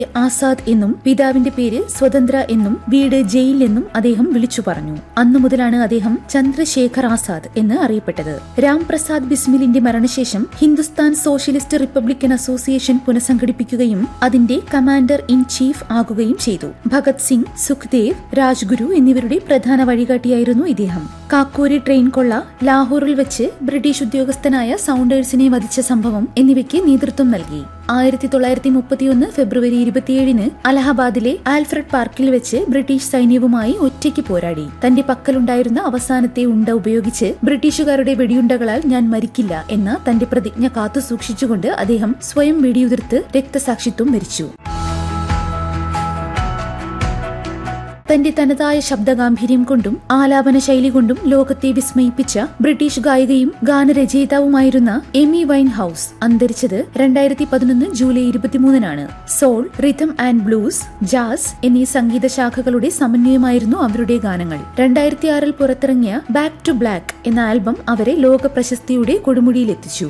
ആസാദ് എന്നും പിതാവിന്റെ പേര് സ്വതന്ത്ര എന്നും വീട് ജയിൽ എന്നും അദ്ദേഹം വിളിച്ചു പറഞ്ഞു അന്നു മുതലാണ് അദ്ദേഹം ചന്ദ്രശേഖർ ആസാദ് എന്ന് അറിയപ്പെട്ടത് രാംപ്രസാദ് ബിസ്മിലിന്റെ മരണശേഷം ഹിന്ദുസ്ഥാൻ സോഷ്യലിസ്റ്റ് റിപ്പബ്ലിക്കൻ അസോസിയേഷൻ പുനഃസംഘടിപ്പിക്കുകയും അതിന്റെ കമാൻഡർ ഇൻ ചീഫ് ആകുകയും ചെയ്തു ഭഗത് സിംഗ് സുഖ്ദേവ് രാജ്ഗുരു എന്നിവരുടെ പ്രധാന വഴികാട്ടിയായിരുന്നു ഇദ്ദേഹം കാക്കൂരി ട്രെയിൻ കൊള്ള ലാഹോറിൽ വെച്ച് ബ്രിട്ടീഷ് ഉദ്യോഗസ്ഥനായ സൗണ്ടേഴ്സിനെ വധിച്ച സംഭവം എന്നിവയ്ക്ക് നേതൃത്വം നൽകി ആയിരത്തി തൊള്ളായിരത്തി മുപ്പത്തിയൊന്ന് ഫെബ്രുവരി ഇരുപത്തിയേഴിന് അലഹബാദിലെ ആൽഫ്രഡ് പാർക്കിൽ വെച്ച് ബ്രിട്ടീഷ് സൈന്യവുമായി ഒറ്റയ്ക്ക് പോരാടി തന്റെ പക്കലുണ്ടായിരുന്ന അവസാനത്തെ ഉണ്ട ഉപയോഗിച്ച് ബ്രിട്ടീഷുകാരുടെ വെടിയുണ്ടകളാൽ ഞാൻ മരിക്കില്ല എന്ന തന്റെ പ്രതിജ്ഞ കാത്തുസൂക്ഷിച്ചുകൊണ്ട് അദ്ദേഹം സ്വയം വെടിയുതിർത്ത് രക്തസാക്ഷിത്വം വരിച്ചു തന്റെ തനതായ ശബ്ദഗാംഭീര്യം കൊണ്ടും ആലാപന ശൈലി കൊണ്ടും ലോകത്തെ വിസ്മയിപ്പിച്ച ബ്രിട്ടീഷ് ഗായികയും ഗാനരചയിതാവുമായിരുന്ന എമി വൈൻ ഹൌസ് അന്തരിച്ചത് രണ്ടായിരത്തി പതിനൊന്ന് ജൂലൈ ഇരുപത്തിമൂന്നിനാണ് soul rhythm and blues jazz എന്നീ സംഗീത ശാഖകളുടെ സമന്വയമായിരുന്നു അവരുടെ ഗാനങ്ങൾ രണ്ടായിരത്തി ആറിൽ പുറത്തിറങ്ങിയ ബാക്ക് ടു ബ്ലാക്ക് എന്ന ആൽബം അവരെ ലോക പ്രശസ്തിയുടെ കൊടുമുടിയിലെത്തിച്ചു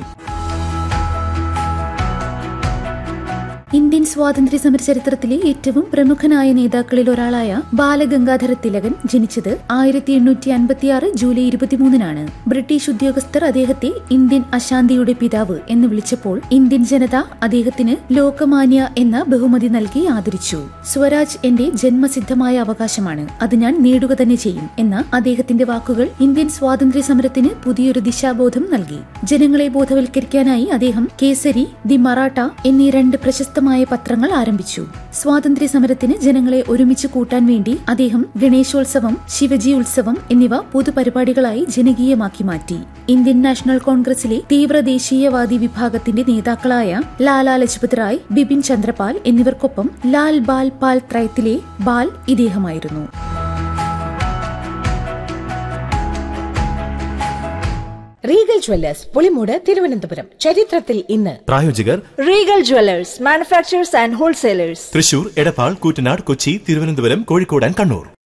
ഇന്ത്യൻ സ്വാതന്ത്ര്യ സമര ചരിത്രത്തിലെ ഏറ്റവും പ്രമുഖനായ നേതാക്കളിൽ ഒരാളായ ബാലഗംഗാധര തിലകൻ ജനിച്ചത് ആയിരത്തി എണ്ണൂറ്റി അൻപത്തിയാറ് ജൂലൈ ഇരുപത്തിമൂന്നിനാണ് ബ്രിട്ടീഷ് ഉദ്യോഗസ്ഥർ അദ്ദേഹത്തെ ഇന്ത്യൻ അശാന്തിയുടെ പിതാവ് എന്ന് വിളിച്ചപ്പോൾ ഇന്ത്യൻ ജനത അദ്ദേഹത്തിന് ലോകമാന്യ എന്ന ബഹുമതി നൽകി ആദരിച്ചു സ്വരാജ് എന്റെ ജന്മസിദ്ധമായ അവകാശമാണ് അത് ഞാൻ നേടുക തന്നെ ചെയ്യും എന്ന അദ്ദേഹത്തിന്റെ വാക്കുകൾ ഇന്ത്യൻ സ്വാതന്ത്ര്യ സമരത്തിന് പുതിയൊരു ദിശാബോധം നൽകി ജനങ്ങളെ ബോധവൽക്കരിക്കാനായി അദ്ദേഹം കേസരി ദി മറാഠ എന്നീ രണ്ട് പ്രശസ്തമായ പത്രങ്ങൾ ആരംഭിച്ചു സ്വാതന്ത്ര്യ സമരത്തിന് ജനങ്ങളെ ഒരുമിച്ച് കൂട്ടാൻ വേണ്ടി അദ്ദേഹം ഗണേശോത്സവം ശിവജി ഉത്സവം എന്നിവ പൊതുപരിപാടികളായി ജനകീയമാക്കി മാറ്റി ഇന്ത്യൻ നാഷണൽ കോൺഗ്രസിലെ തീവ്ര ദേശീയവാദി വിഭാഗത്തിന്റെ നേതാക്കളായ ലാലാ ലജ്പത് റായ് ബിപിൻ ചന്ദ്രപാൽ എന്നിവർക്കൊപ്പം ലാൽ ബാൽ പാൽ ത്രയത്തിലെ ബാൽ ഇദ്ദേഹമായിരുന്നു റീഗൽ ജ്വല്ലേഴ്സ് പുളിമൂട് തിരുവനന്തപുരം ചരിത്രത്തിൽ ഇന്ന് പ്രായോജകർ Regal Jewellers manufacturers and wholesalers Thrissur Edappal Koottanad Kochi Thiruvananthapuram Kozhikode and Kannur